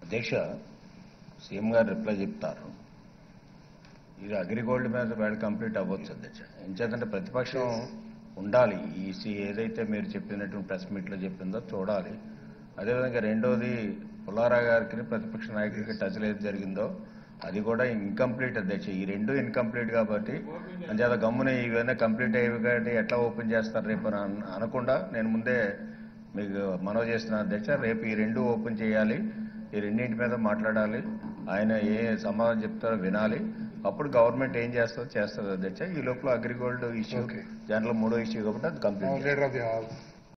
అధ్యక్ష సీఎం గారు రిప్లై చెప్తారు ఇది అగ్రిగోల్డ్ మీద వేళ కంప్లీట్ అవ్వచ్చు అధ్యక్ష ఎంచేతంటే ప్రతిపక్షం ఉండాలి ఈసీ ఏదైతే మీరు చెప్పినటువంటి ప్రెస్ మీట్లో చెప్పిందో చూడాలి అదేవిధంగా రెండోది పుల్లారా గారికి ప్రతిపక్ష నాయకుడికి టచ్ ఏది జరిగిందో అది కూడా ఇన్కంప్లీట్ అధ్యక్ష ఈ రెండు ఇన్కంప్లీట్ కాబట్టి అంచేత గమ్మున ఇవన్నీ కంప్లీట్ అయ్యేవి కాబట్టి ఎట్లా ఓపెన్ చేస్తారు రేపు అని అన- అనకుండా నేను ముందే మీకు మనవి చేస్తున్నాను అధ్యక్ష రేపు ఈ రెండు ఓపెన్ చేయాలి ఈ రెండింటి మీద మాట్లాడాలి ఆయన ఏ సమాధానం చెప్తారో వినాలి అప్పుడు గవర్నమెంట్ ఏం చేస్తుందో చేస్తుంది అధ్యక్ష ఈ లోపల అగ్రిగోల్డ్ ఇష్యూ Okay. దాంట్లో మూడో ఇష్యూ కాబట్టి అది complete Now, leader of the house.